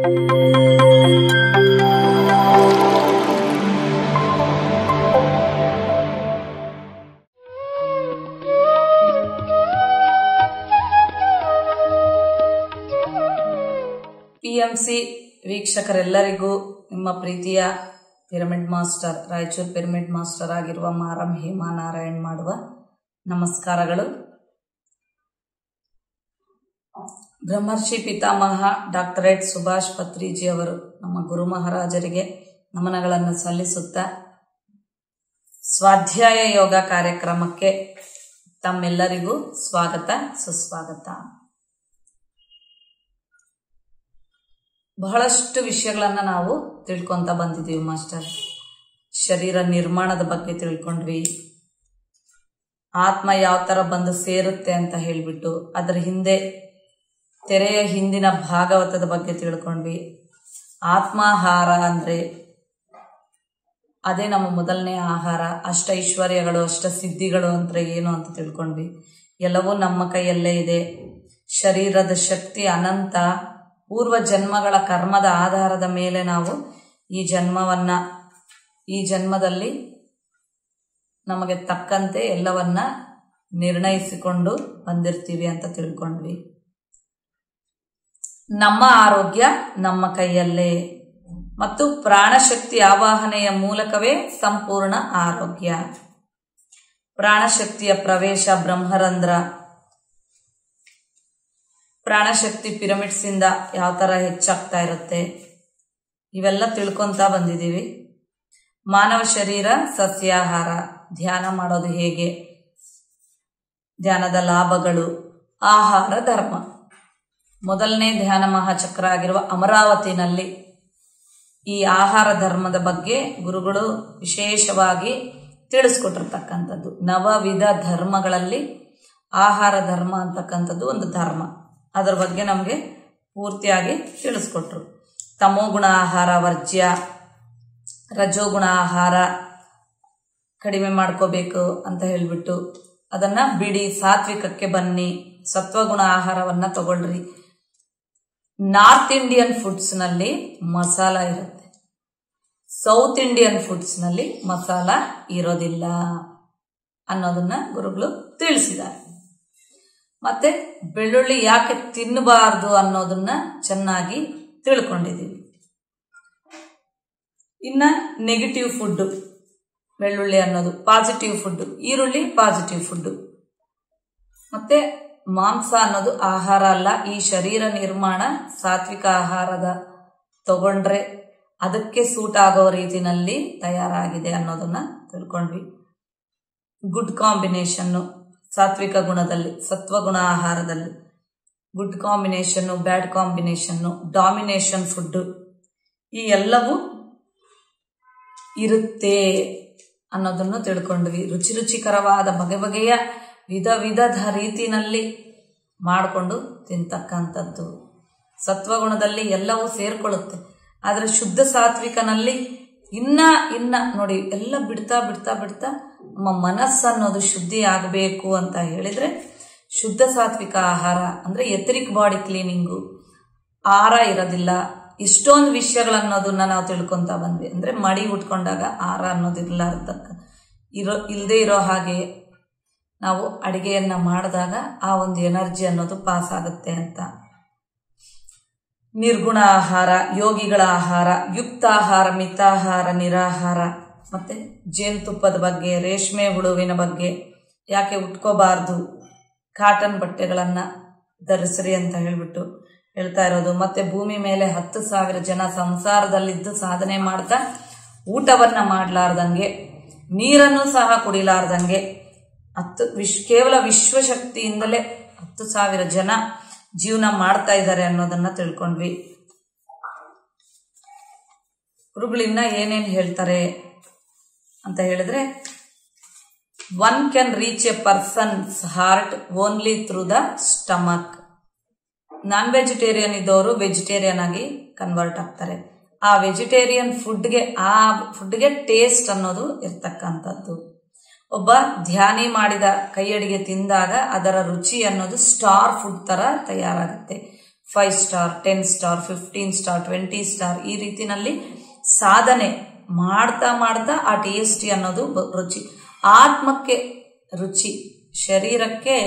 PMC ವೀಕ್ಷಕರೆಲ್ಲರಿಗೂ ನಿಮ್ಮ ಪ್ರೀತಿಯ pyramid master Raichur pyramid master ಆಗಿರುವ ಮಾರಂ ಹೇಮಾ ನಾರಾಯಣ್ ಮಾಡುವ ನಮಸ್ಕಾರಗಳು ಬ್ರಹ್ಮರ್ಷಿ ಪಿತಾಮಹ ಡಾಕ್ಟರೇಟ್ ಸುಭಾಷ್ ಪತ್ರಿಜಿ ಅವರು ನಮ್ಮ ಗುರು ಮಹಾರಾಜರಿಗೆ ನಮನಗಳನ್ನು ಸಲ್ಲಿಸುತ್ತಾ ಸ್ವಾಧ್ಯಾಯ ಯೋಗ ಕಾರ್ಯಕ್ರಮಕ್ಕೆ ತಮ್ಮೆಲ್ಲರಿಗೂ ಸ್ವಾಗತ ಸುಸ್ವಾಗತ ಬಹಳಷ್ಟು ವಿಷಯಗಳನ್ನ ನಾವು ತಿಳ್ಕೊಂತ ಬಂದಿದ್ದೀವಿ ಮಾಸ್ಟರ್ ಶರೀರ ನಿರ್ಮಾಣದ ಬಗ್ಗೆ ತಿಳ್ಕೊಂಡ್ವಿ ಆತ್ಮ ಯಾವ ತರ ಬಂದು ಸೇರುತ್ತೆ ಅಂತ ಹೇಳ್ಬಿಟ್ಟು ಅದರ ಹಿಂದೆ ತೆರೆಯ ಹಿಂದಿನ ಭಾಗವತದ ಬಗ್ಗೆ ತಿಳ್ಕೊಂಡ್ವಿ ಆತ್ಮಾಹಾರ ಅಂದ್ರೆ ಅದೇ ನಮ್ಮ ಮೊದಲನೇ ಆಹಾರ ಅಷ್ಟ ಐಶ್ವರ್ಯಗಳು ಅಷ್ಟ ಸಿದ್ಧಿಗಳು ಅಂದ್ರೆ ಏನು ಅಂತ ತಿಳ್ಕೊಂಡ್ವಿ ಎಲ್ಲವೂ ನಮ್ಮ ಕೈಯಲ್ಲೇ ಇದೆ ಶರೀರದ ಶಕ್ತಿ ಅನಂತ ಪೂರ್ವ ಜನ್ಮಗಳ ಕರ್ಮದ ಆಧಾರದ ಮೇಲೆ ನಾವು ಈ ಜನ್ಮವನ್ನ ಈ ಜನ್ಮದಲ್ಲಿ ನಮಗೆ ತಕ್ಕಂತೆ ಎಲ್ಲವನ್ನ ನಿರ್ಣಯಿಸಿಕೊಂಡು ಬಂದಿರ್ತೀವಿ ಅಂತ ತಿಳ್ಕೊಂಡ್ವಿ ನಮ್ಮ ಆರೋಗ್ಯ ನಮ್ಮ ಕೈಯಲ್ಲೇ ಮತ್ತು ಪ್ರಾಣಶಕ್ತಿ ಆವಾಹನೆಯ ಮೂಲಕವೇ ಸಂಪೂರ್ಣ ಆರೋಗ್ಯ ಪ್ರಾಣಶಕ್ತಿಯ ಪ್ರವೇಶ ಬ್ರಹ್ಮರಂಧ್ರ ಪ್ರಾಣಶಕ್ತಿ ಪಿರಮಿಡ್ಸ್ ಇಂದ ಯಾವ ತರ ಹೆಚ್ಚಾಗ್ತಾ ಇರುತ್ತೆ ಇವೆಲ್ಲ ತಿಳ್ಕೊಂತ ಬಂದಿದ್ದೀವಿ ಮಾನವ ಶರೀರ ಸಸ್ಯಾಹಾರ ಧ್ಯಾನ ಮಾಡೋದು ಹೇಗೆ ಧ್ಯಾನದ ಲಾಭಗಳು ಆಹಾರ ಧರ್ಮ ಮೊದಲನೇ ಧ್ಯಾನ ಮಹಾಚಕ್ರ ಆಗಿರುವ ಅಮರಾವತಿನಲ್ಲಿ ಈ ಆಹಾರ ಧರ್ಮದ ಬಗ್ಗೆ ಗುರುಗಳು ವಿಶೇಷವಾಗಿ ತಿಳಿಸ್ಕೊಟ್ಟಿರ್ತಕ್ಕಂಥದ್ದು ನವವಿಧ ಧರ್ಮಗಳಲ್ಲಿ ಆಹಾರ ಧರ್ಮ ಅಂತಕ್ಕಂಥದ್ದು ಒಂದು ಧರ್ಮ ಅದರ ಬಗ್ಗೆ ನಮಗೆ ಪೂರ್ತಿಯಾಗಿ ತಿಳಿಸ್ಕೊಟ್ರು ತಮೋಗುಣ ಆಹಾರ ವರ್ಜ್ಯ ರಜೋಗುಣ ಆಹಾರ ಕಡಿಮೆ ಮಾಡ್ಕೋಬೇಕು ಅಂತ ಹೇಳ್ಬಿಟ್ಟು ಅದನ್ನ ಬಿಡಿ ಸಾತ್ವಿಕಕ್ಕೆ ಬನ್ನಿ ಸತ್ವಗುಣ ಆಹಾರವನ್ನ ತಗೊಳ್ರಿ ನಾರ್ತ್ ಇಂಡಿಯನ್ ಫುಡ್ಸ್ ನಲ್ಲಿ ಮಸಾಲ ಇರುತ್ತೆ ಸೌತ್ ಇಂಡಿಯನ್ ಫುಡ್ಸ್ ನಲ್ಲಿ ಮಸಾಲ ಇರೋದಿಲ್ಲ ಅನ್ನೋದನ್ನ ಗುರುಗಳು ತಿಳಿಸಿದ್ದಾರೆ ಮತ್ತೆ ಬೆಳ್ಳುಳ್ಳಿ ಯಾಕೆ ತಿನ್ನಬಾರ್ದು ಅನ್ನೋದನ್ನ ಚೆನ್ನಾಗಿ ತಿಳ್ಕೊಂಡಿದ್ದೀವಿ ಇನ್ನ ನೆಗೆಟಿವ್ ಫುಡ್ ಬೆಳ್ಳುಳ್ಳಿ ಅನ್ನೋದು ಪಾಸಿಟಿವ್ ಫುಡ್ ಈರುಳ್ಳಿ ಪಾಸಿಟಿವ್ ಫುಡ್ ಮತ್ತೆ ಮಾಂಸ ಅನ್ನೋದು ಆಹಾರ ಅಲ್ಲ ಈ ಶರೀರ ನಿರ್ಮಾಣ ಸಾತ್ವಿಕ ಆಹಾರದ ತಗೊಂಡ್ರೆ ಅದಕ್ಕೆ ಸೂಟ್ ಆಗೋ ರೀತಿನಲ್ಲಿ ತಯಾರಾಗಿದೆ ಅನ್ನೋದನ್ನ ತಿಳ್ಕೊಂಡ್ವಿ ಗುಡ್ ಕಾಂಬಿನೇಷನ್ನು ಸಾತ್ವಿಕ ಗುಣದಲ್ಲಿ ಸತ್ವಗುಣ ಆಹಾರದಲ್ಲಿ good combination bad combination domination food ಈ ಎಲ್ಲವೂ ಇರುತ್ತೆ ಅನ್ನೋದನ್ನು ತಿಳ್ಕೊಂಡ್ವಿ ರುಚಿ ರುಚಿಕರವಾದ ಬಗೆ ಬಗೆಯ ವಿಧ ವಿಧದ ರೀತಿನಲ್ಲಿ ಮಾಡಿಕೊಂಡು ತಿಂತಕ್ಕಂಥದ್ದು ಸತ್ವಗುಣದಲ್ಲಿ ಎಲ್ಲವೂ ಸೇರ್ಕೊಳ್ಳುತ್ತೆ ಆದರೆ ಶುದ್ಧ ಸಾತ್ವಿಕನಲ್ಲಿ ಇನ್ನ ಇನ್ನ ನೋಡಿ ಎಲ್ಲ ಬಿಡ್ತಾ ಬಿಡ್ತಾ ಬಿಡ್ತಾ ನಮ್ಮ ಮನಸ್ಸು ಅನ್ನೋದು ಶುದ್ಧಿ ಆಗಬೇಕು ಅಂತ ಹೇಳಿದ್ರೆ ಶುದ್ಧ ಸಾತ್ವಿಕ ಆಹಾರ ಅಂದ್ರೆ ಎಥರಿಕ್ ಬಾಡಿ ಕ್ಲೀನಿಂಗು ಆಹಾರ ಇರೋದಿಲ್ಲ ಇಷ್ಟೊಂದು ವಿಷಯಗಳನ್ನೋದನ್ನ ನಾವು ತಿಳ್ಕೊಂತ ಬಂದ್ವಿ ಅಂದ್ರೆ ಮಡಿ ಉಟ್ಕೊಂಡಾಗ ಆಹಾರ ಅನ್ನೋದು ಇರ್ಲಾರ್ದಕ್ಕ ಇರೋ ಇಲ್ಲದೆ ಇರೋ ಹಾಗೆ ನಾವು ಅಡಿಗೆಯನ್ನ ಮಾಡಿದಾಗ ಆ ಒಂದು ಎನರ್ಜಿ ಅನ್ನೋದು ಪಾಸ್ ಆಗುತ್ತೆ ಅಂತ ನಿರ್ಗುಣ ಆಹಾರ ಯೋಗಿಗಳ ಆಹಾರ ಯುಕ್ತ ಆಹಾರ ಮಿತಾಹಾರ ನಿರಾಹಾರ ಮತ್ತೆ ಜೇನುತುಪ್ಪದ ಬಗ್ಗೆ ರೇಷ್ಮೆ ಹುಳುವಿನ ಬಗ್ಗೆ ಯಾಕೆ ಉಟ್ಕೋಬಾರ್ದು ಕಾಟನ್ ಬಟ್ಟೆಗಳನ್ನ ಧರಿಸ್ರಿ ಅಂತ ಹೇಳ್ಬಿಟ್ಟು ಹೇಳ್ತಾ ಇರೋದು ಮತ್ತೆ ಭೂಮಿ ಮೇಲೆ ಹತ್ತು ಸಾವಿರ ಜನ ಸಂಸಾರದಲ್ಲಿದ್ದು ಸಾಧನೆ ಮಾಡ್ತಾ ಊಟವನ್ನ ಮಾಡಲಾರ್ದಂಗೆ ನೀರನ್ನು ಸಹ ಕುಡಿಲಾರ್ದಂಗೆ ಹತ್ತು ವಿಶ್ ಕೇವಲ ವಿಶ್ವಶಕ್ತಿಯಿಂದಲೇ ಹತ್ತು ಸಾವಿರ ಜನ ಜೀವನ ಮಾಡ್ತಾ ಇದ್ದಾರೆ ಅನ್ನೋದನ್ನ ತಿಳ್ಕೊಂಡ್ವಿ ಗುರುಗಳಿನ್ನ ಏನೇನು ಹೇಳ್ತಾರೆ ಅಂತ ಹೇಳಿದ್ರೆ one can reach a person's heart only through the stomach non vegetarian ಇದ್ದವರು ವೆಜಿಟೇರಿಯನ್ ಆಗಿ ಕನ್ವರ್ಟ್ ಆಗ್ತಾರೆ ಆ ವೆಜಿಟೇರಿಯನ್ ಫುಡ್ಗೆ ಆ ಫುಡ್ಗೆ ಟೇಸ್ಟ್ ಅನ್ನೋದು ಇರ್ತಕ್ಕಂಥದ್ದು ಒಬ್ಬ ಧ್ಯಾನಿ ಮಾಡಿದ ಕೈ ಅಡಿಗೆ ತಿಂದಾಗ ಅದರ ರುಚಿ ಅನ್ನೋದು ಸ್ಟಾರ್ ಫುಡ್ ತರ ತಯಾರಾಗುತ್ತೆ five star ten star fifteen star twenty star ಈ ರೀತಿನಲ್ಲಿ ಸಾಧನೆ ಮಾಡ್ತಾ ಮಾಡ್ತಾ ಆ ಟೇಸ್ಟಿ ಅನ್ನೋದು ಬ- ರುಚಿ ಆತ್ಮಕ್ಕೆ ರುಚಿ ಶರೀರಕ್ಕೆ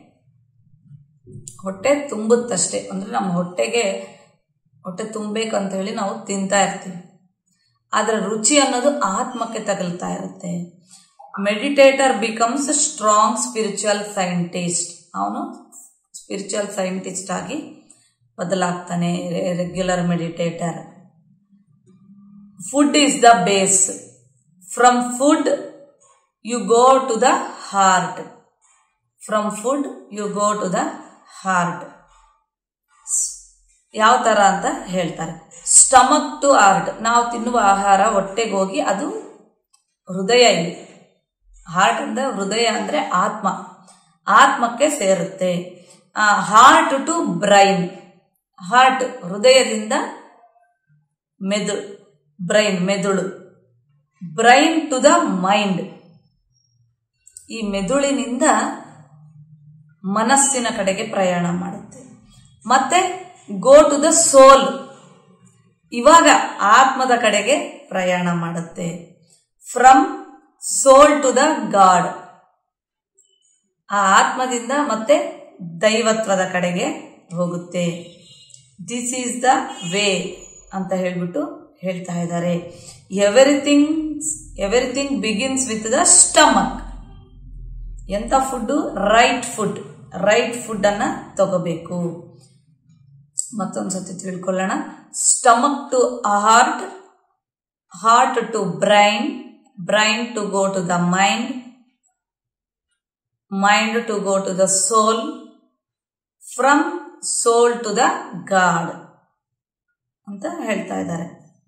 ಹೊಟ್ಟೆ ತುಂಬುತ್ತಷ್ಟೇ ಅಂದ್ರೆ ನಮ್ಮ ಹೊಟ್ಟೆಗೆ ಹೊಟ್ಟೆ ತುಂಬಬೇಕು ಅಂತ ಹೇಳಿ ನಾವು ತಿಂತಾ ಇರ್ತೀವಿ ಆದ್ರೆ ರುಚಿ ಅನ್ನೋದು ಆತ್ಮಕ್ಕೆ ತಗಲ್ತಾ ಇರುತ್ತೆ meditator becomes strong spiritual scientist ಅವನು ಸ್ಪಿರಿಚುವಲ್ ಸೈಂಟಿಸ್ಟ್ ಆಗಿ ಬದಲಾಗ್ತಾನೆ regular meditator food is the base from food you go to the heart from food you go to the heart ಯಾವ ತರ ಅಂತ ಹೇಳ್ತಾರೆ ಸ್ಟಮಕ್ ಟು ಹಾರ್ಟ್ ನಾವು ತಿನ್ನುವ ಆಹಾರ ಹೊಟ್ಟೆಗೆ ಹೋಗಿ ಅದು ಹೃದಯ ಇಲ್ಲಿ ಹಾರ್ಟ್ ಅಂದ್ರೆ ಹೃದಯ ಅಂದ್ರೆ ಆತ್ಮ ಆತ್ಮಕ್ಕೆ ಸೇರುತ್ತೆ ಹಾರ್ಟ್ ಟು ಬ್ರೈನ್ ಹಾರ್ಟ್ ಹೃದಯದಿಂದ ಮೆದು ಬ್ರೈನ್ ಮೆದುಳು ಬ್ರೈನ್ ಟು ದ ಮೈಂಡ್ ಈ ಮೆದುಳಿನಿಂದ ಮನಸ್ಸಿನ ಕಡೆಗೆ ಪ್ರಯಾಣ ಮಾಡುತ್ತೆ ಮತ್ತೆ ಗೋ ಟು ದ ಸೋಲ್ ಇವಾಗ ಆತ್ಮದ ಕಡೆಗೆ ಪ್ರಯಾಣ ಮಾಡುತ್ತೆ from soul to the god ಆ ಆತ್ಮದಿಂದ ಮತ್ತೆ ದೈವತ್ವದ ಕಡೆಗೆ ಹೋಗುತ್ತೆ ದಿಸ್ ಈಸ್ ದ ವೇ ಅಂತ ಹೇಳ್ಬಿಟ್ಟು ಹೇಳ್ತಾ ಇದ್ದಾರೆ everything everything begins with the stomach ಎಂತ food right food right food ಅನ್ನ ತಗೋಬೇಕು ಮತ್ತೊಂದ್ಸತಿ ತಿಳ್ಕೊಳ್ಳೋಣ stomach to heart heart to brain brain to go to the mind mind to go to the soul from soul to the god ಅಂತ ಹೇಳ್ತಾ ಇದ್ದಾರೆ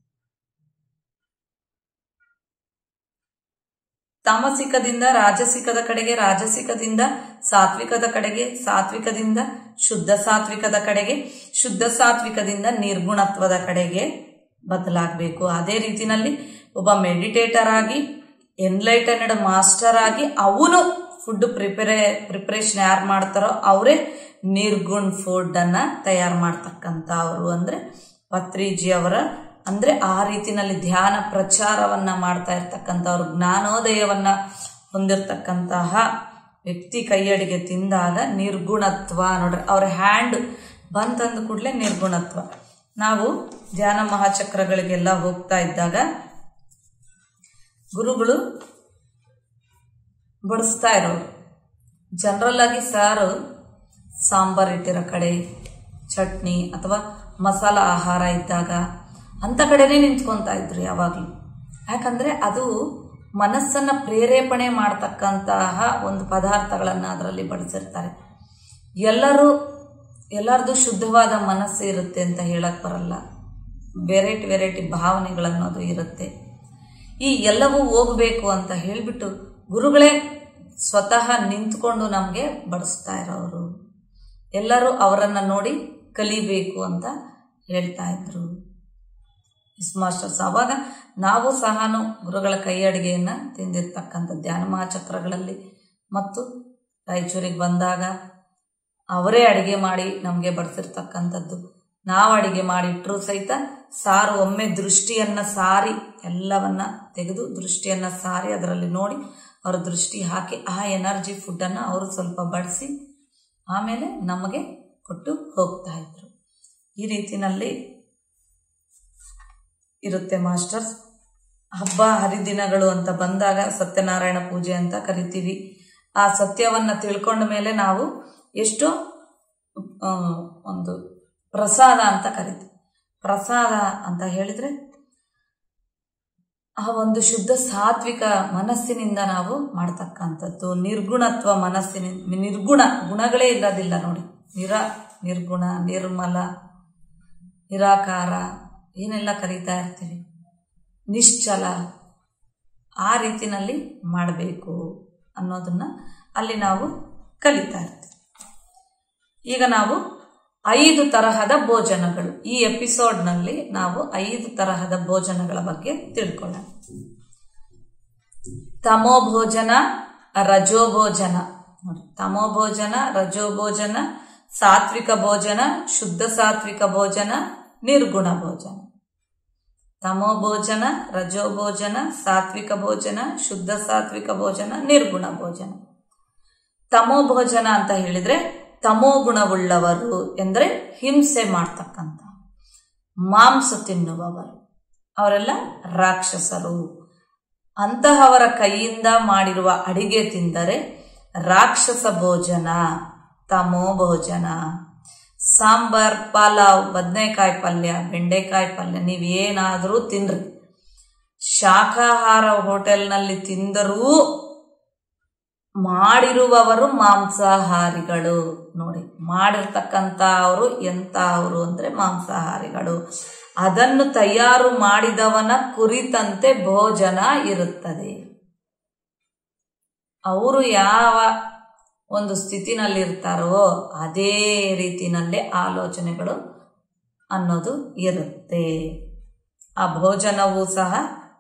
ತಾಮಸಿಕದಿಂದ ರಾಜಸಿಕದ ಕಡೆಗೆ ರಾಜಸಿಕದಿಂದ ಸಾತ್ವಿಕದ ಕಡೆಗೆ ಸಾತ್ವಿಕದಿಂದ ಶುದ್ಧ ಸಾತ್ವಿಕದ ಕಡೆಗೆ ಶುದ್ಧ ಸಾತ್ವಿಕದಿಂದ ನಿರ್ಗುಣತ್ವದ ಕಡೆಗೆ ಬದಲಾಗಬೇಕು ಅದೇ ರೀತಿನಲ್ಲಿ ಒಬ್ಬ ಮೆಡಿಟೇಟರ್ ಆಗಿ ಎನ್ಲೈಟನ್ಡ್ ಮಾಸ್ಟರ್ ಆಗಿ ಅವನು ಫುಡ್ ಪ್ರಿಪೇರೆ ಪ್ರಿಪರೇಷನ್ ಯಾರು ಮಾಡ್ತಾರೋ ಅವರೇ ನಿರ್ಗುಣ್ ಫುಡ್ ಅನ್ನ ತಯಾರು ಮಾಡ್ತಕ್ಕಂಥ ಅವರು ಅಂದ್ರೆ ಪತ್ರಿಜಿ ಅವರ ಅಂದ್ರೆ ಆ ರೀತಿನಲ್ಲಿ ಧ್ಯಾನ ಪ್ರಚಾರವನ್ನ ಮಾಡ್ತಾ ಇರ್ತಕ್ಕಂಥವ್ರು ಜ್ಞಾನೋದಯವನ್ನ ಹೊಂದಿರತಕ್ಕಂತಹ ವ್ಯಕ್ತಿ ಕೈಯಡಿಗೆ ತಿಂದಾಗ ನಿರ್ಗುಣತ್ವ ನೋಡ್ರಿ ಅವ್ರ ಹ್ಯಾಂಡ್ ಬಂತಂದ ಕೂಡಲೇ ನಿರ್ಗುಣತ್ವ ನಾವು ಧ್ಯಾನ ಮಹಾಚಕ್ರಗಳಿಗೆಲ್ಲ ಹೋಗ್ತಾ ಇದ್ದಾಗ ಗುರುಗಳು ಬಡಿಸ್ತಾ ಇರೋರು ಜನರಲ್ ಆಗಿ ಸಾರು ಸಾಂಬಾರ್ ಇಟ್ಟಿರೋ ಕಡೆ ಚಟ್ನಿ ಅಥವಾ ಮಸಾಲ ಆಹಾರ ಇದ್ದಾಗ ಅಂತ ಕಡೆನೇ ನಿಂತ್ಕೊಂತಾ ಇದ್ರು ಯಾವಾಗಲೂ ಯಾಕಂದ್ರೆ ಅದು ಮನಸ್ಸನ್ನ ಪ್ರೇರೇಪಣೆ ಮಾಡ್ತಕ್ಕಂತಹ ಒಂದು ಪದಾರ್ಥಗಳನ್ನ ಅದರಲ್ಲಿ ಬಡಿಸಿರ್ತಾರೆ ಎಲ್ಲರೂ ಎಲ್ಲರದು ಶುದ್ಧವಾದ ಮನಸ್ಸು ಇರುತ್ತೆ ಅಂತ ಹೇಳಕ್ ಬರಲ್ಲ ವೆರೈಟಿ ವೆರೈಟಿ ಭಾವನೆಗಳನ್ನೋದು ಇರುತ್ತೆ ಈ ಎಲ್ಲವೂ ಹೋಗಬೇಕು ಅಂತ ಹೇಳಿಬಿಟ್ಟು ಗುರುಗಳೇ ಸ್ವತಃ ನಿಂತ್ಕೊಂಡು ನಮಗೆ ಬಡಿಸ್ತಾ ಇರೋರು ಎಲ್ಲರೂ ಅವರನ್ನ ನೋಡಿ ಕಲಿಬೇಕು ಅಂತ ಹೇಳ್ತಾ ಇದ್ರು ಎಸ್ ಮಾಸ್ಟರ್ಸ್ ಅವಾಗ ನಾವು ಸಹ ಗುರುಗಳ ಕೈ ಅಡಿಗೆಯನ್ನ ತಿಂದಿರ್ತಕ್ಕಂಥ ಧ್ಯಾನ ಮಹಾಚಕ್ರಗಳಲ್ಲಿ ಮತ್ತು ರಾಯಚೂರಿಗೆ ಬಂದಾಗ ಅವರೇ ಅಡಿಗೆ ಮಾಡಿ ನಮಗೆ ಬಡಿಸಿರ್ತಕ್ಕಂಥದ್ದು ನಾವು ಅಡಿಗೆ ಮಾಡಿಟ್ರು ಸಹಿತ ಸಾರು ಒಮ್ಮೆ ದೃಷ್ಟಿಯನ್ನ ಸಾರಿ ಎಲ್ಲವನ್ನ ತೆಗೆದು ದೃಷ್ಟಿಯನ್ನ ಸಾರಿ ಅದರಲ್ಲಿ ನೋಡಿ ಅವರ ದೃಷ್ಟಿ ಹಾಕಿ ಆ ಎನರ್ಜಿ ಫುಡ್ಡನ್ನು ಅವರು ಸ್ವಲ್ಪ ಬಳಸಿ ಆಮೇಲೆ ನಮಗೆ ಕೊಟ್ಟು ಹೋಗ್ತಾ ಇದ್ರು ಈ ರೀತಿನಲ್ಲಿ ಇರುತ್ತೆ ಮಾಸ್ಟರ್ಸ್ ಹಬ್ಬ ಹರಿದಿನಗಳು ಅಂತ ಬಂದಾಗ ಸತ್ಯನಾರಾಯಣ ಪೂಜೆ ಅಂತ ಕರಿತೀವಿ ಆ ಸತ್ಯವನ್ನ ತಿಳ್ಕೊಂಡ ಮೇಲೆ ನಾವು ಎಷ್ಟು ಆ, ಒಂದು ಪ್ರಸಾದ ಅಂತ ಕರಿತೀವಿ ಪ್ರಸಾದ ಅಂತ ಹೇಳಿದ್ರೆ ಆ ಒಂದು ಶುದ್ಧ ಸಾತ್ವಿಕ ಮನಸ್ಸಿನಿಂದ ನಾವು ಮಾಡ್ತಕ್ಕಂಥದ್ದು ನಿರ್ಗುಣತ್ವ ಮನಸ್ಸಿನಿಂದ ನಿರ್ಗುಣ ಗುಣಗಳೇ ಇಲ್ಲದಿಲ್ಲ ನೋಡಿ ನಿರ ನಿರ್ಗುಣ ನಿರ್ಮಲ ನಿರಾಕಾರ ಏನೆಲ್ಲ ಕರೀತಾ ಇರ್ತೀವಿ ನಿಶ್ಚಲ ಆ ರೀತಿನಲ್ಲಿ ಮಾಡಬೇಕು ಅನ್ನೋದನ್ನ ಅಲ್ಲಿ ನಾವು ಕಲಿತಾ ಇರ್ತೀವಿ ಈಗ ನಾವು ಐದು ತರಹದ ಭೋಜನಗಳು ಈ ಎಪಿಸೋಡ್ನಲ್ಲಿ ನಾವು ಐದು ತರಹದ ಭೋಜನಗಳ ಬಗ್ಗೆ ತಿಳ್ಕೊಳ್ಳೋಣ ತಮೋ ಭೋಜನ ರಜೋ ಭೋಜನ ನೋಡಿ ತಮೋ ಭೋಜನ ರಜೋ ಭೋಜನ ಸಾತ್ವಿಕ ಭೋಜನ ಶುದ್ಧ ಸಾತ್ವಿಕ ಭೋಜನ ನಿರ್ಗುಣ ಭೋಜನ ತಮೋ ಭೋಜನ ರಜೋ ಭೋಜನ ಸಾತ್ವಿಕ ಭೋಜನ ಶುದ್ಧ ಸಾತ್ವಿಕ ಭೋಜನ ನಿರ್ಗುಣ ಭೋಜನ ತಮೋ ಭೋಜನ ಅಂತ ಹೇಳಿದ್ರೆ ತಮೋ ಗುಣವುಳ್ಳವರು ಎಂದರೆ ಹಿಂಸೆ ಮಾಡ್ತಕ್ಕಂಥ ಮಾಂಸ ತಿನ್ನುವವರು ಅವರೆಲ್ಲ ರಾಕ್ಷಸರು ಅಂತಹವರ ಕೈಯಿಂದ ಮಾಡಿರುವ ಅಡಿಗೆ ತಿಂದರೆ ರಾಕ್ಷಸ ಭೋಜನ ತಮೋ ಭೋಜನ ಸಾಂಬಾರ್ ಪಲಾವ್ ಬದನೆಕಾಯಿ ಪಲ್ಯ ಬೆಂಡೆಕಾಯಿ ಪಲ್ಯ ನೀವೇನಾದರೂ ತಿನ್ರಿ ಶಾಖಾಹಾರ ಹೋಟೆಲ್ನಲ್ಲಿ ತಿಂದರೂ ಮಾಡಿರುವವರು ಮಾಂಸಾಹಾರಿಗಳು ನೋಡಿ ಮಾಡಿರ್ತಕ್ಕಂಥ ಅವರು ಎಂತ ಅವರು ಅಂದ್ರೆ ಮಾಂಸಾಹಾರಿಗಳು ಅದನ್ನು ತಯಾರು ಮಾಡಿದವನ ಕುರಿತಂತೆ ಭೋಜನ ಇರುತ್ತದೆ ಅವರು ಯಾವ ಒಂದು ಸ್ಥಿತಿನಲ್ಲಿರ್ತಾರೋ ಅದೇ ರೀತಿನಲ್ಲಿ ಆಲೋಚನೆಗಳು ಅನ್ನೋದು ಇರುತ್ತೆ ಆ ಭೋಜನವೂ ಸಹ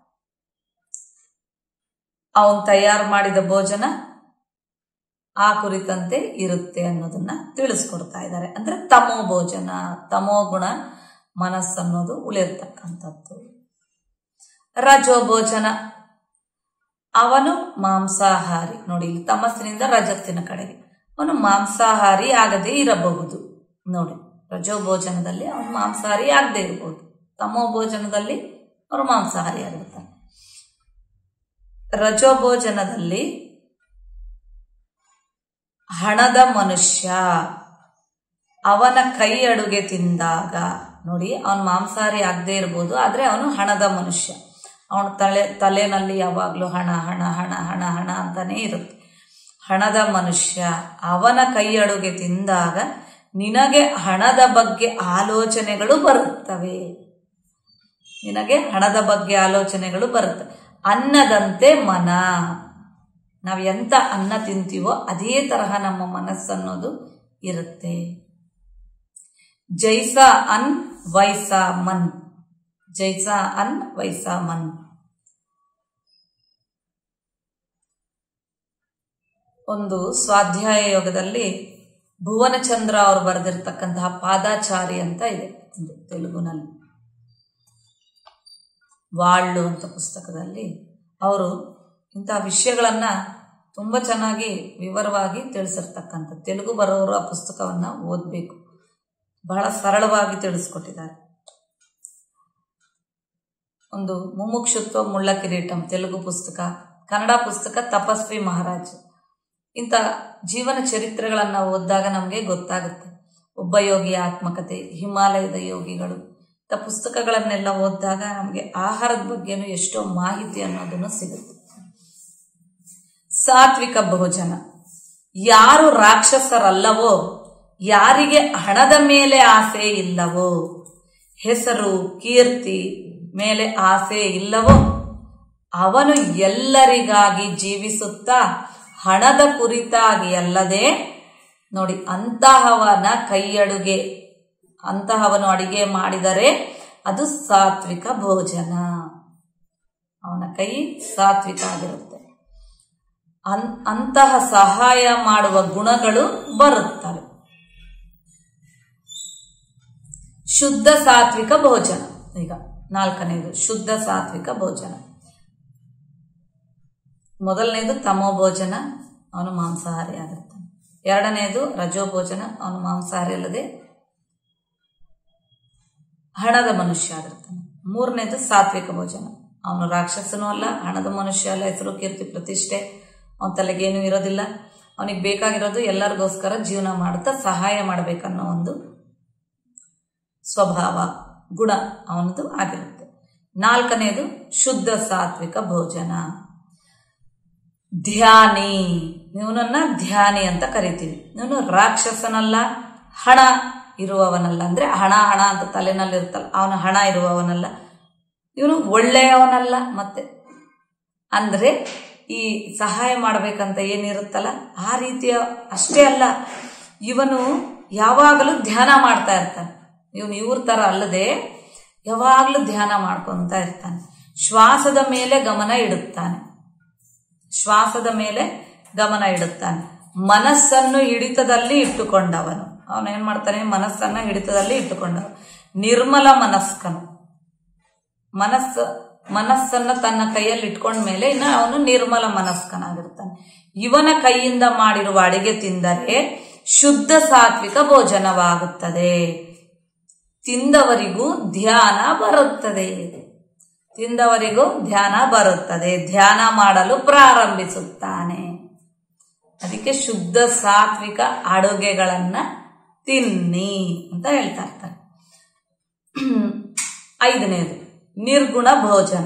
ಅವನು ತಯಾರು ಮಾಡಿದ ಭೋಜನ ಆ ಕುರಿತಂತೆ ಇರುತ್ತೆ ಅನ್ನೋದನ್ನ ತಿಳಿಸ್ಕೊಡ್ತಾ ಇದ್ದಾರೆ ಅಂದ್ರೆ ತಮೋ ಭೋಜನ ತಮೋ ಗುಣ ಮನಸ್ಸನ್ನೋದು ಉಳಿರ್ತಕ್ಕಂಥದ್ದು ರಜೋ ಭೋಜನ ಅವನು ಮಾಂಸಾಹಾರಿ ನೋಡಿ ಇಲ್ಲಿ ತಮಸ್ಸಿನಿಂದ ರಜಸ್ಸಿನ ಕಡೆಗೆ ಅವನು ಮಾಂಸಾಹಾರಿ ಆಗದೇ ಇರಬಹುದು ನೋಡಿ ರಜೋ ಭೋಜನದಲ್ಲಿ ಅವನು ಮಾಂಸಾಹಾರಿ ಆಗದೆ ಇರಬಹುದು ತಮೋ ಭೋಜನದಲ್ಲಿ ಅವರು ಮಾಂಸಾಹಾರಿ ಆಗಿರ್ತಾರೆ ರಜೋ ಭೋಜನದಲ್ಲಿ ಹಣದ ಮನುಷ್ಯ ಅವನ ಕೈ ಅಡುಗೆ ತಿಂದಾಗ ನೋಡಿ ಅವನು ಮಾಂಸಾಹಾರಿ ಆಗದೆ ಇರ್ಬೋದು ಆದರೆ ಅವನು ಹಣದ ಮನುಷ್ಯ ಅವನ ತಲೆ ತಲೆನಲ್ಲಿ ಯಾವಾಗಲೂ ಹಣ ಹಣ ಹಣ ಹಣ ಹಣ ಅಂತಾನೆ ಇರುತ್ತೆ ಹಣದ ಮನುಷ್ಯ ಅವನ ಕೈ ಅಡುಗೆ ತಿಂದಾಗ ನಿನಗೆ ಹಣದ ಬಗ್ಗೆ ಆಲೋಚನೆಗಳು ಬರುತ್ತವೆ ನಿನಗೆ ಹಣದ ಬಗ್ಗೆ ಆಲೋಚನೆಗಳು ಬರುತ್ತೆ ಅನ್ನದಂತೆ ಮನ ನಾವು ಎಂತ ಅನ್ನ ತಿಂತೀವೋ ಅದೇ ತರಹ ನಮ್ಮ ಮನಸ್ಸನ್ನೋದು ಇರುತ್ತೆ ಜೈಸ ಅನ್ ವೈಸ ಮನ್ ಜೈಸ ಅನ್ ವೈಸ ಮನ್ ಒಂದು ಸ್ವಾಧ್ಯಾಯ ಯೋಗದಲ್ಲಿ ಭುವನಚಂದ್ರ ಅವರು ಬರೆದಿರ್ತಕ್ಕಂತಹ ಪಾದಾಚಾರಿ ಅಂತ ಇದೆ ಒಂದು ತೆಲುಗುನಲ್ಲಿ ವಾಳ್ಳು ಅಂತ ಪುಸ್ತಕದಲ್ಲಿ ಅವರು ಇಂತಹ ವಿಷಯಗಳನ್ನ ತುಂಬ ಚೆನ್ನಾಗಿ ವಿವರವಾಗಿ ತಿಳಿಸಿರ್ತಕ್ಕಂಥ ತೆಲುಗು ಬರೋರು ಆ ಪುಸ್ತಕವನ್ನ ಓದಬೇಕು ಬಹಳ ಸರಳವಾಗಿ ತಿಳಿಸ್ಕೊಟ್ಟಿದ್ದಾರೆ ಒಂದು ಮುಮುಕ್ಷುತ್ವ ಮುಳ್ಳ ಕಿರೀಟಂ ತೆಲುಗು ಪುಸ್ತಕ ಕನ್ನಡ ಪುಸ್ತಕ ತಪಸ್ವಿ ಮಹಾರಾಜ್ ಇಂಥ ಜೀವನ ಚರಿತ್ರೆಗಳನ್ನು ಓದಿದಾಗ ನಮಗೆ ಗೊತ್ತಾಗುತ್ತೆ ಒಬ್ಬ ಯೋಗಿಯ ಆತ್ಮಕತೆ ಹಿಮಾಲಯದ ಯೋಗಿಗಳು ಇಂಥ ಪುಸ್ತಕಗಳನ್ನೆಲ್ಲ ಓದಿದಾಗ ನಮಗೆ ಆಹಾರದ ಬಗ್ಗೆನೂ ಎಷ್ಟೋ ಮಾಹಿತಿ ಅನ್ನೋದನ್ನು ಸಿಗುತ್ತೆ ಸಾತ್ವಿಕ ಭೋಜನ ಯಾರು ರಾಕ್ಷಸರಲ್ಲವೋ ಯಾರಿಗೆ ಹಣದ ಮೇಲೆ ಆಸೆ ಇಲ್ಲವೋ ಹೆಸರು ಕೀರ್ತಿ ಮೇಲೆ ಆಸೆ ಇಲ್ಲವೋ ಅವನು ಎಲ್ಲರಿಗಾಗಿ ಜೀವಿಸುತ್ತಾ ಹಣದ ಕುರಿತಾಗಿ ಅಲ್ಲದೆ ನೋಡಿ ಅಂತಹವನ ಕೈಯಡುಗೆ ಅಂತಹವನು ಅಡಿಗೆ ಮಾಡಿದರೆ ಅದು ಸಾತ್ವಿಕ ಭೋಜನ ಅವನ ಕೈ ಸಾತ್ವಿಕ ಆಗಿರುತ್ತೆ ಅನ್ ಅಂತಹ ಸಹಾಯ ಮಾಡುವ ಗುಣಗಳು ಬರುತ್ತವೆ ಶುದ್ಧ ಸಾತ್ವಿಕ ಭೋಜನ ಈಗ ನಾಲ್ಕನೇದು ಶುದ್ಧ ಸಾತ್ವಿಕ ಭೋಜನ ಮೊದಲನೇದು ತಮೋ ಭೋಜನ ಅವನು ಮಾಂಸಾಹಾರಿ ಆಗಿರ್ತಾನೆ ಎರಡನೇದು ರಜೋ ಭೋಜನ ಅವನು ಮಾಂಸಾಹಾರಿ ಅಲ್ಲದೆ ಹಣದ ಮನುಷ್ಯ ಆಗಿರ್ತಾನೆ ಮೂರನೇದು ಸಾತ್ವಿಕ ಭೋಜನ ಅವನು ರಾಕ್ಷಸನೂ ಅಲ್ಲ ಹಣದ ಮನುಷ್ಯ ಅಲ್ಲ ಹೆಸರು ಕೀರ್ತಿ ಪ್ರತಿಷ್ಠೆ ಅವನ ತಲೆಗೇನು ಇರೋದಿಲ್ಲ ಅವನಿಗೆ ಬೇಕಾಗಿರೋದು ಎಲ್ಲರಿಗೋಸ್ಕರ ಜೀವನ ಮಾಡುತ್ತಾ ಸಹಾಯ ಮಾಡಬೇಕನ್ನೋ ಒಂದು ಸ್ವಭಾವ ಗುಣ ಅವನದು ಆಗಿರುತ್ತೆ ನಾಲ್ಕನೇದು ಶುದ್ಧ ಸಾತ್ವಿಕ ಭೋಜನ ಧ್ಯಾನಿ ಇವನನ್ನ ಧ್ಯಾನಿ ಅಂತ ಕರಿತೀವಿ ಇವನು ರಾಕ್ಷಸನಲ್ಲ ಹಣ ಇರುವವನಲ್ಲ ಅಂದ್ರೆ ಹಣ ಹಣ ಅಂತ ತಲೆನಲ್ಲಿ ಇರ್ತಲ್ಲ ಅವನ ಹಣ ಇರುವವನಲ್ಲ ಇವನು ಒಳ್ಳೆಯವನಲ್ಲ ಮತ್ತೆ ಅಂದ್ರೆ ಈ ಸಹಾಯ ಮಾಡಬೇಕಂತ ಏನಿರುತ್ತಲ್ಲ ಆ ರೀತಿಯ ಅಷ್ಟೇ ಅಲ್ಲ ಇವನು ಯಾವಾಗಲೂ ಧ್ಯಾನ ಮಾಡ್ತಾ ಇರ್ತಾನೆ ಇವನು ಇವ್ರ ತರ ಅಲ್ಲದೆ ಯಾವಾಗಲೂ ಧ್ಯಾನ ಮಾಡ್ಕೊಂತ ಇರ್ತಾನೆ ಶ್ವಾಸದ ಮೇಲೆ ಗಮನ ಇಡುತ್ತಾನೆ ಶ್ವಾಸದ ಮೇಲೆ ಗಮನ ಇಡುತ್ತಾನೆ ಮನಸ್ಸನ್ನು ಹಿಡಿತದಲ್ಲಿ ಇಟ್ಟುಕೊಂಡವನು ಅವನು ಏನ್ ಮಾಡ್ತಾನೆ ಮನಸ್ಸನ್ನ ಹಿಡಿತದಲ್ಲಿ ಇಟ್ಟುಕೊಂಡ ನಿರ್ಮಲ ಮನಸ್ಕನು ಮನಸ್ಸು ಮನಸ್ಸನ್ನ ತನ್ನ ಕೈಯಲ್ಲಿ ಇಟ್ಕೊಂಡ ಮೇಲೆ ಇನ್ನು ಅವನು ನಿರ್ಮಲ ಮನಸ್ಕನಾಗಿರ್ತಾನೆ ಇವನ ಕೈಯಿಂದ ಮಾಡಿರುವ ಅಡಿಗೆ ತಿಂದರೆ ಶುದ್ಧ ಸಾತ್ವಿಕ ಭೋಜನವಾಗುತ್ತದೆ ತಿಂದವರಿಗೂ ಧ್ಯಾನ ಬರುತ್ತದೆ ತಿಂದವರಿಗೂ ಧ್ಯಾನ ಬರುತ್ತದೆ ಧ್ಯಾನ ಮಾಡಲು ಪ್ರಾರಂಭಿಸುತ್ತಾನೆ ಅದಕ್ಕೆ ಶುದ್ಧ ಸಾತ್ವಿಕ ಅಡುಗೆಗಳನ್ನ ತಿನ್ನಿ ಅಂತ ಹೇಳ್ತಾ ಇರ್ತಾರೆ ಐದನೇದು ನಿರ್ಗುಣ ಭೋಜನ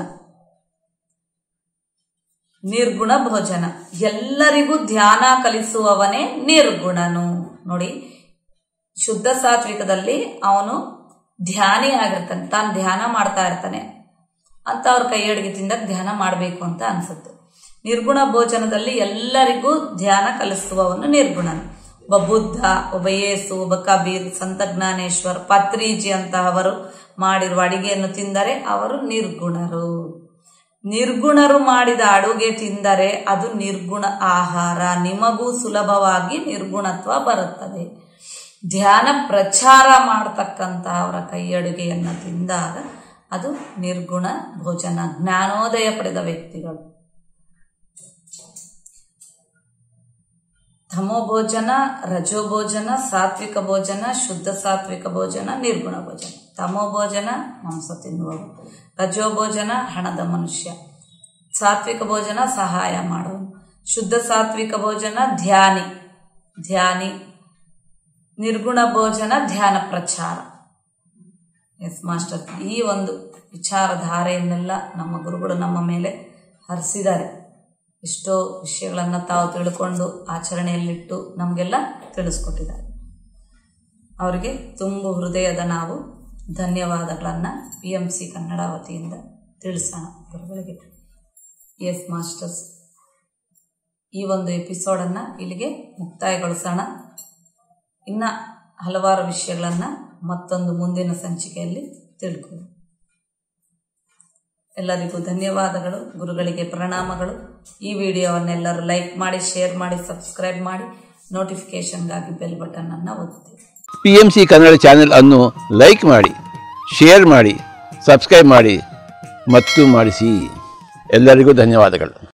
ನಿರ್ಗುಣ ಭೋಜನ ಎಲ್ಲರಿಗೂ ಧ್ಯಾನ ಕಲಿಸುವವನೇ ನಿರ್ಗುಣನು ನೋಡಿ ಶುದ್ಧ ಸಾತ್ವಿಕದಲ್ಲಿ ಅವನು ಧ್ಯಾನಿ ಆಗಿರ್ತಾನೆ ತಾನು ಧ್ಯಾನ ಮಾಡ್ತಾ ಇರ್ತಾನೆ ಅಂತ ಅವ್ರ ಕೈ ಅಡಿಗೆ ತಿಂದಾಗ ಧ್ಯಾನ ಮಾಡಬೇಕು ಅಂತ ಅನ್ಸುತ್ತೆ ನಿರ್ಗುಣ ಭೋಜನದಲ್ಲಿ ಎಲ್ಲರಿಗೂ ಧ್ಯಾನ ಕಲಿಸುವವನು ನಿರ್ಗುಣನು ಒಬ್ಬ ಬುದ್ಧ ಒಬ್ಬ ಯೇಸು ಒಬ್ಬ ಕಬೀರ್ ಸಂತ ಜ್ಞಾನೇಶ್ವರ್ ಪತ್ರಿಜಿ ಅಂತಹವರು ಮಾಡಿರುವ ಅಡಿಗೆಯನ್ನು ತಿಂದರೆ ಅವರು ನಿರ್ಗುಣರು ನಿರ್ಗುಣರು ಮಾಡಿದ ಅಡುಗೆ ತಿಂದರೆ ಅದು ನಿರ್ಗುಣ ಆಹಾರ ನಿಮಗೂ ಸುಲಭವಾಗಿ ನಿರ್ಗುಣತ್ವ ಬರುತ್ತದೆ ಧ್ಯಾನ ಪ್ರಚಾರ ಮಾಡತಕ್ಕಂಥ ಅವರ ಕೈ ಅಡುಗೆಯನ್ನು ತಿಂದಾಗ ಅದು ನಿರ್ಗುಣ ಭೋಜನ ಜ್ಞಾನೋದಯ ಪಡೆದ ವ್ಯಕ್ತಿಗಳು ತಮೋ ಭೋಜನ ರಜೋ ಭೋಜನ ಸಾತ್ವಿಕ ಭೋಜನ ಶುದ್ಧ ಸಾತ್ವಿಕ ಭೋಜನ ನಿರ್ಗುಣ ಭೋಜನ ತಮೋ ಭೋಜನ ಮಾಂಸ ತಿನ್ನುವವರು ರಜೋ ಭೋಜನ ಹಣದ ಮನುಷ್ಯ ಸಾತ್ವಿಕ ಭೋಜನ ಸಹಾಯ ಮಾಡುವನು ಶುದ್ಧ ಸಾತ್ವಿಕ ಭೋಜನ ಧ್ಯಾನಿ ಧ್ಯಾನಿ ನಿರ್ಗುಣ ಭೋಜನ ಧ್ಯಾನ ಪ್ರಚಾರ ಎಸ್ ಮಾಸ್ಟರ್ ಈ ಒಂದು ವಿಚಾರಧಾರೆಯನ್ನೆಲ್ಲ ನಮ್ಮ ಗುರುಗಳು ನಮ್ಮ ಮೇಲೆ ಹರಿಸಿದ್ದಾರೆ ಎಷ್ಟೋ ವಿಷಯಗಳನ್ನು ತಾವು ತಿಳ್ಕೊಂಡು ಆಚರಣೆಯಲ್ಲಿಟ್ಟು ನಮಗೆಲ್ಲ ತಿಳಿಸ್ಕೊಟ್ಟಿದ್ದಾರೆ ಅವರಿಗೆ ತುಂಬು ಹೃದಯದ ನಾವು ಧನ್ಯವಾದಗಳನ್ನು ಪಿ ಎಂ ಸಿ ಕನ್ನಡ ವತಿಯಿಂದ ತಿಳಿಸೋಣ ಗುರುಗಳಿಗೆ ಎಸ್ ಮಾಸ್ಟರ್ಸ್ ಈ ಒಂದು ಎಪಿಸೋಡನ್ನು ಇಲ್ಲಿಗೆ ಮುಕ್ತಾಯಗೊಳಿಸೋಣ ಇನ್ನು ಹಲವಾರು ವಿಷಯಗಳನ್ನು ಮತ್ತೊಂದು ಮುಂದಿನ ಸಂಚಿಕೆಯಲ್ಲಿ ತಿಳ್ಕೊಳ್ಳಿ ಎಲ್ಲರಿಗೂ ಧನ್ಯವಾದಗಳು ಗುರುಗಳಿಗೆ ಪ್ರಣಾಮಗಳು ಈ ವಿಡಿಯೋವನ್ನೆಲ್ಲರೂ ಲೈಕ್ ಮಾಡಿ ಶೇರ್ ಮಾಡಿ ಸಬ್ಸ್ಕ್ರೈಬ್ ಮಾಡಿ ನೋಟಿಫಿಕೇಷನ್ಗಾಗಿ ಬೆಲ್ ಬಟನ್ ಅನ್ನು ಒತ್ತಿ P M C Kannada channel ಅನ್ನು ಲೈಕ್ ಮಾಡಿ ಶೇರ್ ಮಾಡಿ ಸಬ್ಸ್ಕ್ರೈಬ್ ಮಾಡಿ ಮತ್ತು ಮಾಡಿಸಿ ಎಲ್ಲರಿಗೂ ಧನ್ಯವಾದಗಳು